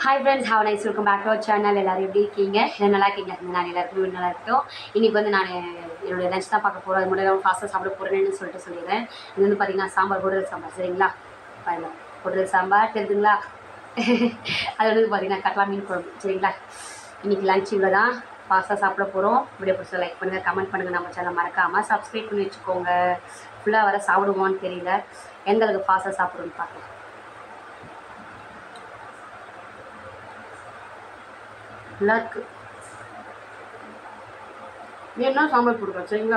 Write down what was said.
hi friends have nice welcome back to our channel எல்லாரும் எப்படி இருக்கீங்க எல்லாம் நல்லா இருக்கீங்க நான் எல்லாருக்குமே நல்லா இருக்கோம் இன்றைக்கி வந்து நான் என்னுடைய லஞ்ச் தான் பார்க்க போகிறோம் அது முன்னாடி ஃபாஸ்ட்டாக சாப்பிட போகிறேன்னு சொல்லிட்டு சொல்லிடுறேன் இது வந்து பார்த்தீங்கன்னா சாம்பார் ஹோட்டல் சாம்பார் சரிங்களா பாருங்க ஹோட்டல் சாம்பார் தெரிஞ்சுங்களா அது வந்து பார்த்தீங்கன்னா கட்லா மீன் குழம்பு சரிங்களா இன்றைக்கி லஞ்ச் இவ்வளோ தான் ஃபாஸ்ட்டாக சாப்பிட போகிறோம் வீடியோ பிடிச்சா லைக் பண்ணுங்கள் கமெண்ட் பண்ணுங்கள் நம்ம சேனல் மறக்காமல் சப்ஸ்கிரைப் பண்ணி வச்சுக்கோங்க ஃபுல்லாக வர சாப்பிடுவோன்னு தெரியல எந்த அளவுக்கு ஃபாஸ்ட்டாக சாப்பிடுவோன்னு பார்க்கலாம் நல்லா இருக்கு வேணா சாம்பார் போடுங்க சரிங்களா